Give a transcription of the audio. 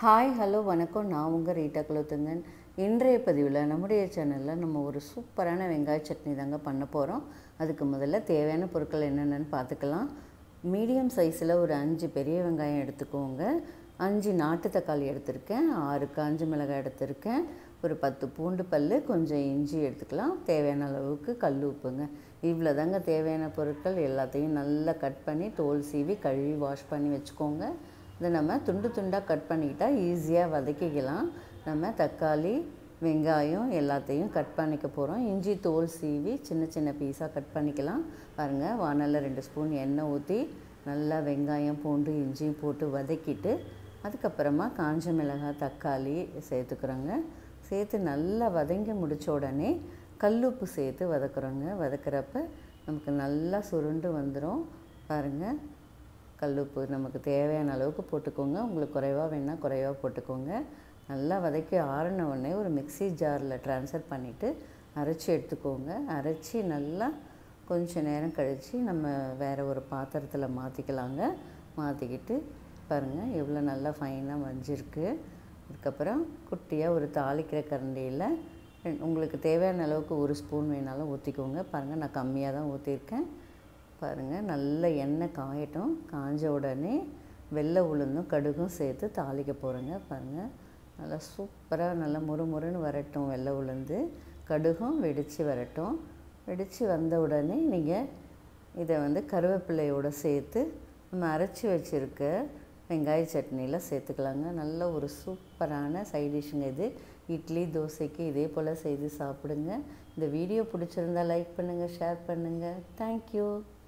hi hello வணக்கம் நான் உங்கள் ரீட்டா குலோத்துங்கன் இன்றைய பதிவில் நம்முடைய சேனலில் நம்ம ஒரு சூப்பரான வெங்காய சட்னி தாங்க பண்ண போகிறோம் அதுக்கு முதல்ல தேவையான பொருட்கள் என்னென்னு பார்த்துக்கலாம் மீடியம் சைஸில் ஒரு அஞ்சு பெரிய வெங்காயம் எடுத்துக்கோங்க அஞ்சு நாட்டு தக்காளி எடுத்திருக்கேன் ஆறு காஞ்ச மிளகாய் எடுத்திருக்கேன் ஒரு பத்து பூண்டு பல் கொஞ்சம் இஞ்சி எடுத்துக்கலாம் தேவையான அளவுக்கு கல் உப்புங்க இவ்வளோ தாங்க தேவையான பொருட்கள் எல்லாத்தையும் நல்லா கட் பண்ணி தோல் சீவி கழுவி வாஷ் பண்ணி வச்சுக்கோங்க இதை நம்ம துண்டு துண்டாக கட் பண்ணிக்கிட்டா ஈஸியாக வதக்கிக்கலாம் நம்ம தக்காளி வெங்காயம் எல்லாத்தையும் கட் பண்ணிக்க போகிறோம் இஞ்சி தோல் சீவி சின்ன சின்ன பீஸாக கட் பண்ணிக்கலாம் பாருங்கள் வானலில் ரெண்டு ஸ்பூன் எண்ணெய் ஊற்றி நல்லா வெங்காயம் பூண்டு இஞ்சியும் போட்டு வதக்கிட்டு அதுக்கப்புறமா காஞ்ச மிளகாய் தக்காளி சேர்த்துக்கிறோங்க சேர்த்து நல்லா வதங்கி முடித்த உடனே கல்லுப்பு சேர்த்து வதக்குறோங்க வதக்குறப்ப நமக்கு நல்லா சுருண்டு வந்துடும் பாருங்கள் கல்லுப்பு நமக்கு தேவையான அளவுக்கு போட்டுக்கோங்க உங்களுக்கு குறைவாக வேணால் குறைவாக போட்டுக்கோங்க நல்லா வதக்கி ஆறின உடனே ஒரு மிக்ஸி ஜாரில் ட்ரான்ஸ்ஃபர் பண்ணிவிட்டு அரைச்சி எடுத்துக்கோங்க அரைச்சி நல்லா கொஞ்சம் நேரம் கழித்து நம்ம வேறு ஒரு பாத்திரத்தில் மாற்றிக்கலாங்க மாற்றிக்கிட்டு பாருங்கள் எவ்வளோ நல்லா ஃபைனாக வஞ்சிருக்கு அதுக்கப்புறம் குட்டியாக ஒரு தாளிக்கிற கரண்டியில் உங்களுக்கு தேவையான அளவுக்கு ஒரு ஸ்பூன் வேணாலும் ஊற்றிக்கோங்க பாருங்கள் நான் கம்மியாக தான் ஊற்றிருக்கேன் பாருங்கள் நல்ல எண்ணெய் காயட்டும் காஞ்ச உடனே வெள்ளை உளுந்தும் கடுகும் சேர்த்து தாளிக்க போகிறேங்க பாருங்கள் நல்லா சூப்பராக நல்லா முறுமுறுன்னு வரட்டும் வெள்ளை உளுந்து கடுகும் வெடித்து வரட்டும் வெடித்து வந்த உடனே நீங்கள் இதை வந்து கருவேப்பிலையோடு சேர்த்து நம்ம அரைச்சி வச்சுருக்க வெங்காய சட்னியில் சேர்த்துக்கலாங்க நல்ல ஒரு சூப்பரான சைடிஷ்ங்க இது இட்லி தோசைக்கு இதே போல் செய்து சாப்பிடுங்க இந்த வீடியோ பிடிச்சிருந்தா லைக் பண்ணுங்கள் ஷேர் பண்ணுங்கள் தேங்க்யூ